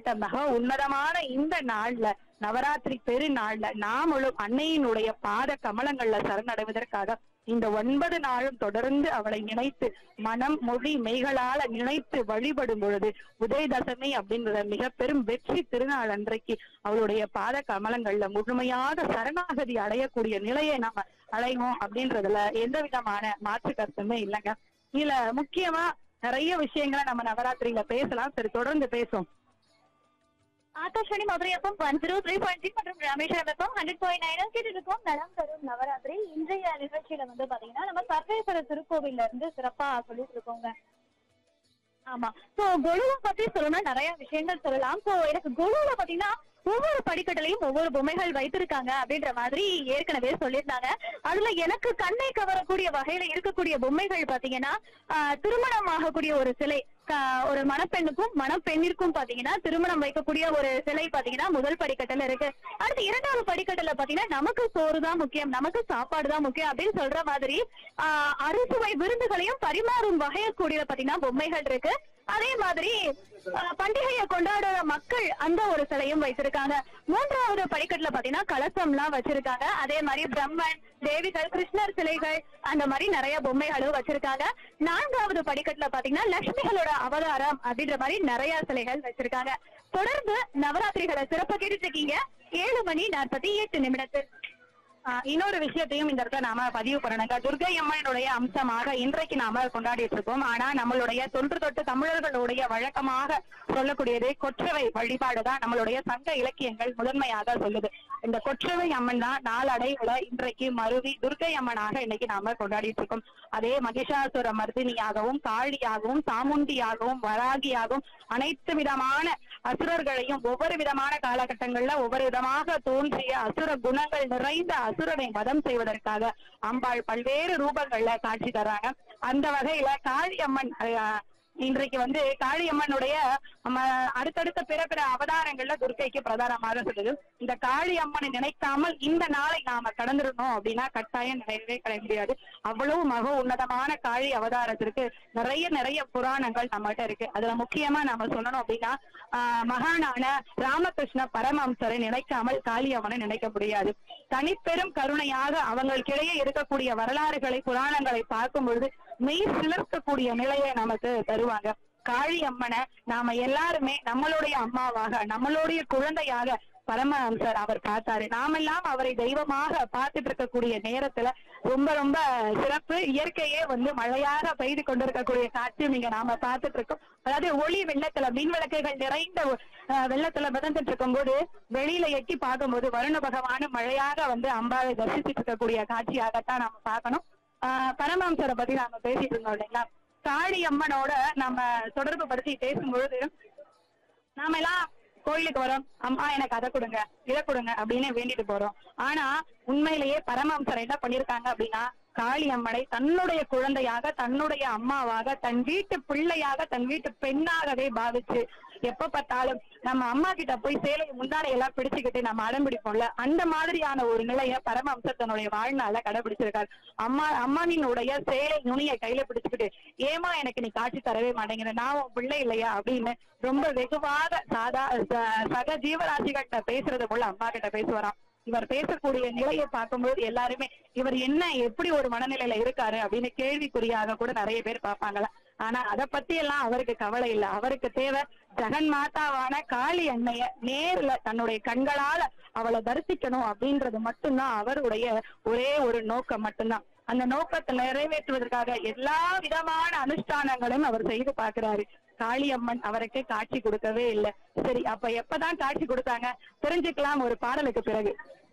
அப்படிப்பட்ட மக உன்னதமான இந்த நாள்ல நவராத்திரி பெருநாள்ல நாமளும் அன்னையினுடைய பாத கமலங்கள்ல சரணடைவதற்காக இந்த ஒன்பது நாளும் தொடர்ந்து அவளை நினைத்து மனம் மொழி மெய்களால நினைத்து வழிபடும் பொழுது உதயதசமி அப்படிங்கிற மிக பெரும் வெற்றி திருநாள் அன்றைக்கு அவளுடைய பாத கமலங்கள்ல முழுமையாக சரணாகதி அடையக்கூடிய நிலையை நம்ம அடைவோம் அப்படின்றதுல எந்த விதமான மாற்று கருத்துமே இல்லைங்க இதுல முக்கியமா நிறைய விஷயங்களை நம்ம நவராத்திரியில பேசலாம் சரி தொடர்ந்து பேசுவோம் Akashvani Madurai FM one zero three point three மற்றும் Rameswaram FM hundred point nine கேட்டு இருக்கோம் நலம் தரும் நவராத்திரி இன்றைய நிகழ்ச்சியில வந்து பாத்தீங்கன்னா நம்ம சர்வேஸ்வர திருக்கோவில்ல இருந்து சிறப்பா சொல்லிட்டு இருக்கோங்க ஆமா சோ கொலுவை பத்தி சொல்லணும்னா நிறைய விஷயங்கள் சொல்லலாம் சோ எனக்கு கொலுவுல பாத்தீங்கன்னா ஒவ்வொரு படிக்கட்டுலயும் ஒவ்வொரு பொம்மைகள் வைத்திருக்காங்க அப்படின்ற மாதிரி ஏற்கனவே சொல்லியிருந்தாங்க அதுல எனக்கு கண்ணை கவரக்கூடிய வகையில இருக்கக்கூடிய பொம்மைகள் பாத்தீங்கன்னா ஆஹ், திருமணம் ஆகக்கூடிய ஒரு சிலை க- ஒரு மணப்பெண்ணுக்கும் மணப்பெண்ணிற்கும் பாத்தீங்கன்னா திருமணம் வைக்கக்கூடிய ஒரு சிலை பாத்தீங்கன்னா முதல் படிக்கட்டுல இருக்கு அடுத்து இரண்டாவது படிக்கட்டுல பாத்தீங்கன்னா நமக்கு சோறு தான் முக்கியம் நமக்கு சாப்பாடு தான் முக்கியம் அப்படின்னு சொல்ற மாதிரி ஆஹ், அறுசுவை விருந்துகளையும் பரிமாறும் வகையை கூடிய பாத்தீங்கன்னா பொம்மைகள் இருக்கு அதே மாதிரி ஆஹ், பண்டிகையை கொண்டாடுற மக்கள் அந்த ஒரு சிலையும் வைத்திருக்காங்க மூன்றாவது படிக்கட்டுல பாத்தீங்கன்னா கலசம்லாம் வச்சிருக்காங்க அதே மாதிரி பிரம்மன் தேவிகள் கிருஷ்ணர் சிலைகள் அந்த மாதிரி நிறைய பொம்மைகளும் வச்சிருக்காங்க நான்காவது படிக்கட்டுல பாத்தீங்கன்னா லட்சுமிகளோட அவதாரம் அப்படின்ற மாதிரி நிறைய சிலைகள் வச்சிருக்காங்க தொடர்ந்து நவராத்திரிகளை சிறப்பு கேட்டுட்டு இருக்கீங்க ஏழு மணி நாற்பத்தி எட்டு நிமிடத்தில் ஆஹ் இன்னொரு விஷயத்தையும் இந்த இடத்துல நாம பதிவு பண்ணணுங்க துர்கை அம்மனுடைய அம்சமாக இன்றைக்கு நாம கொண்டாடிட்டு இருக்கோம் ஆனா நம்மளுடைய தொன்று தொட்டு தமிழர்களுடைய வழக்கமாக சொல்லக்கூடியது கொற்றவை வழிபாடு தான் நம்மளுடைய சங்க இலக்கியங்கள் முதன்மையாக சொல்லுது இந்த கொற்றவை அம்மன் தான் நாளடைவுல இன்றைக்கு மருவி துர்கை அம்மனாக இன்னைக்கு நாம கொண்டாடிட்டு இருக்கோம் அதே மகிஷாசுர மர்தினியாகவும் காளியாகவும் சாமுண்டியாகவும் வராகியாகவும் அனைத்து விதமான அசுரர்களையும் ஒவ்வொரு விதமான காலகட்டங்கள்ல ஒவ்வொரு விதமாக தோன்றிய அசுர குணங்கள் நிறைந்த அசுரனை வதம் செய்வதற்காக அம்பாள் பல்வேறு ரூபங்கள்ல காட்சி தர்றாங்க அந்த வகையில காளியம்மன் அஹ், இன்றைக்கு வந்து காளியம்மனுடைய நம்ம அடுத்தடுத்த பிற பிற அவதாரங்கள்ல துர்க்கைக்கு பிரதானமாக சொல்லுது இந்த காளி அம்மனை நினைக்காமல் இந்த நாளை நாம கடந்துடணும் அப்படின்னா கட்டாயம் நிறையவே கிடைக்க முடியாது அவ்வளவு மக உன்னதமான காளி அவதாரத்திற்கு நிறைய நிறைய புராணங்கள் நம்மகிட்ட இருக்கு அதுல முக்கியமா நாம சொல்லணும் அப்படின்னா ஆஹ் மகானான ராமகிருஷ்ண பரமஹம்சரை நினைக்காமல் காளி அம்மனை நினைக்க முடியாது தனிப்பெரும் கருணையாக அவங்களுக்கிடையே இருக்கக்கூடிய வரலாறுகளை புராணங்களை பார்க்கும் பொழுது மெய் சிலிர்க்கக்கூடிய நிலையை நமக்கு தருவாங்க காளி அம்மனை நாம எல்லாருமே நம்மளுடைய அம்மாவாக நம்மளுடைய குழந்தையாக பரமஹம்சர் அவர் பார்த்தாரு நாமெல்லாம் அவரை தெய்வமாக பார்த்துட்டு இருக்கக்கூடிய நேரத்துல ரொம்ப ரொம்ப சிறப்பு இயற்கையே வந்து மழையாக பெய்து கொண்டிருக்கக்கூடிய காட்சி நீங்க நாம பார்த்துட்டு இருக்கோம் அதாவது ஒளி வெள்ளத்துல மின் விளக்குகள் நிறைந்த அஹ், வெள்ளத்துல மிதந்துட்டு இருக்கும்போது வெளியில எட்டி பார்க்கும்போது வருண பகவானும் மழையாக வந்து அம்பாவை தரிசிச்சுட்டு இருக்கக்கூடிய காட்சியாகத்தான் நாம பார்க்கணும் ஆஹ் பரமஹம்சரை பத்தி நாம பேசிட்டு இருந்தோம் இல்லைங்களா காளி அம்மனோட நம்ம தொடர்பு படுத்தி பேசும்பொழுது நாம எல்லாம் கோயிலுக்கு வரோம் அம்மா எனக்கு அதை கொடுங்க இதை கொடுங்க அப்படின்னு வேண்டிட்டு போறோம் ஆனா உண்மையிலேயே பரமஹம்சர் என்ன பண்ணிருக்காங்க அப்படின்னா காளி அம்மனை தன்னுடைய குழந்தையாக தன்னுடைய அம்மாவாக தன் வீட்டு பிள்ளையாக தன் வீட்டு பெண்ணாகவே பாவிச்சு எப்ப பார்த்தாலும் நம்ம அம்மா கிட்ட போய் சேலையை முந்தானை எல்லாம் பிடிச்சுக்கிட்டு நம்ம அடம் பிடிப்போம்ல அந்த மாதிரியான ஒரு நிலைய பரமஹம்சர் தன்னுடைய வாழ்நாள கடைபிடிச்சிருக்காரு அம்மா அம்மானினுடைய சேலை நுனியை கையில பிடிச்சுக்கிட்டு ஏமா எனக்கு நீ காட்சி தரவே மாட்டேங்கிற நான் உன் பிள்ளை இல்லையா அப்படின்னு ரொம்ப வெகுவாக சாதா ச- சக ஜீவராசிகள்கிட்ட பேசுறது போல அம்மா கிட்ட பேசுவாராம் இவர் பேசக்கூடிய நிலையை பார்க்கும்போது எல்லாருமே இவர் என்ன எப்படி ஒரு மனநிலையில இருக்காரு அப்படின்னு கேள்விக்குறியாக கூட நிறைய பேர் பார்ப்பாங்களா ஆனா அத பத்தி எல்லாம் அவருக்கு கவலை இல்ல அவருக்கு தேவை ஜெகன் மாதாவான காளி அன்னைய நேர்ல தன்னுடைய கண்களால அவளை தரிசிக்கணும் அப்படின்றது மட்டும்தான் அவருடைய ஒரே ஒரு நோக்கம் மட்டும்தான் அந்த நோக்கத்தை நிறைவேற்றுவதற்காக எல்லா விதமான அனுஷ்டானங்களும் அவர் செய்து பார்க்கிறாரு காளியம்மன் அவருக்கு காட்சி கொடுக்கவே இல்லை சரி அப்ப எப்பதான் காட்சி கொடுத்தாங்க தெரிஞ்சுக்கலாம் ஒரு பாடலுக்கு பிறகு